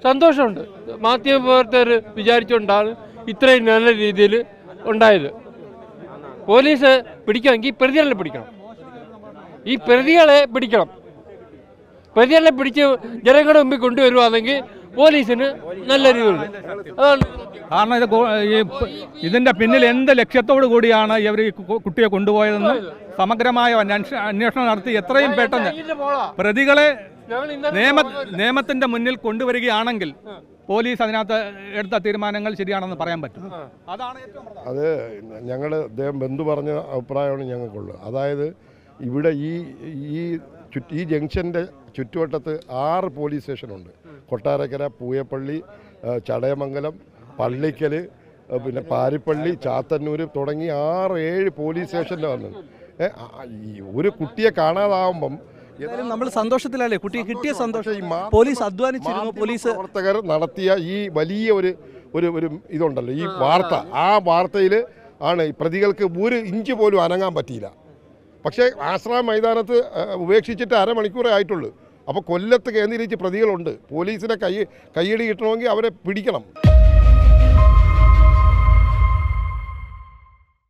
സന്തോഷമുണ്ട് മാധ്യമപ്രവർത്തകർ വിചാരിച്ചുകൊണ്ടാണ് ഇത്രയും നല്ല രീതിയിൽ ഉണ്ടായത് പോലീസ് പിടിക്കണമെങ്കിൽ പ്രതികളെ പിടിക്കണം ഈ പ്രതികളെ പിടിക്കണം പ്രതികളെ പിടിച്ച് ജനങ്ങളുടെ മുമ്പിൽ കൊണ്ടുവരുവാണെങ്കിൽ പോലീസിന് നല്ല രീതിയുണ്ട് അതാണ് കാരണം ഇത് ഗോ- ഈ പ- ഇതിന്റെ പിന്നിൽ എന്ത് ലക്ഷ്യത്തോടു കൂടിയാണ് ഇവർ ഈ കു- കുട്ടിയെ കൊണ്ടുപോയതെന്ന് സമഗ്രമായ അന്വേഷ- അന്വേഷണം നടത്തി എത്രയും പെട്ടെന്ന് ഇതിന്റെ മോളാ. പ്രതികളെ ഞങ്ങൾ ഇന്നലെ നിയമ നിയമത്തിന്റെ മുന്നിൽ കൊണ്ടുവരികയാണെങ്കിൽ പോലീസ് അതിനകത്ത് എടുത്ത തീരുമാനങ്ങൾ ശരിയാണെന്ന് പറയാൻ പറ്റും അതാണ് ഏറ്റവും പ്രധാനം. അത് ഞങ്ങൾ അദ്ദേഹം ബന്ധു പറഞ്ഞ അഭിപ്രായമാണ് ഞങ്ങൾക്കുള്ളത് അതായത് ഇവിടെ ഈ ഈ ചുറ്റ് ഈ ജംഗ്ഷൻ്റെ ചുറ്റുവട്ടത്ത് ആറ് പോലീസ് സ്റ്റേഷനുണ്ട് കൊട്ടാരക്കര പൂയപ്പള്ളി ആ, ചടയമംഗലം പള്ളിക്കൽ ആ, പിന്നെ പാരിപ്പള്ളി ചാത്തന്നൂർ തുടങ്ങി ആറ് ഏഴ് പോലീസ് സ്റ്റേഷനിൽ വന്നത് ഏ, ആ, ഈ ഒരു കുട്ടിയെ കാണാതാവുമ്പം എന്തായാലും നമ്മൾ സന്തോഷത്തിലല്ലേ കുട്ടിയെ കിട്ടിയ സന്തോഷം പക്ഷേ ഈ മാധ്യമ- പോലീസ് അധ്വാനിച്ചിരുന്നു പോലീസ് പ്രവർത്തകർ നടത്തിയ ഈ വലിയ ഒരു ഒരു ഒരു ഇതുണ്ടല്ലോ ഈ വാർത്ത ആ വാർത്തയിൽ ആണ് ഈ പ്രതികൾക്ക് ഒരു ഇഞ്ച് പോലും അനങ്ങാൻ പറ്റിയില്ല പക്ഷേ ആശ്രമ മൈതാനത്ത് ആ, ഉപേക്ഷിച്ചിട്ട് അരമണിക്കൂറേ ആയിട്ടുള്ളൂ അപ്പോൾ കൊല്ലത്ത് കേന്ദ്രീകരിച്ച് പ്രതികളുണ്ട് പോലീസിനെ കൈ കൈയടി കിട്ടണമെങ്കിൽ അവരെ പിടിക്കണം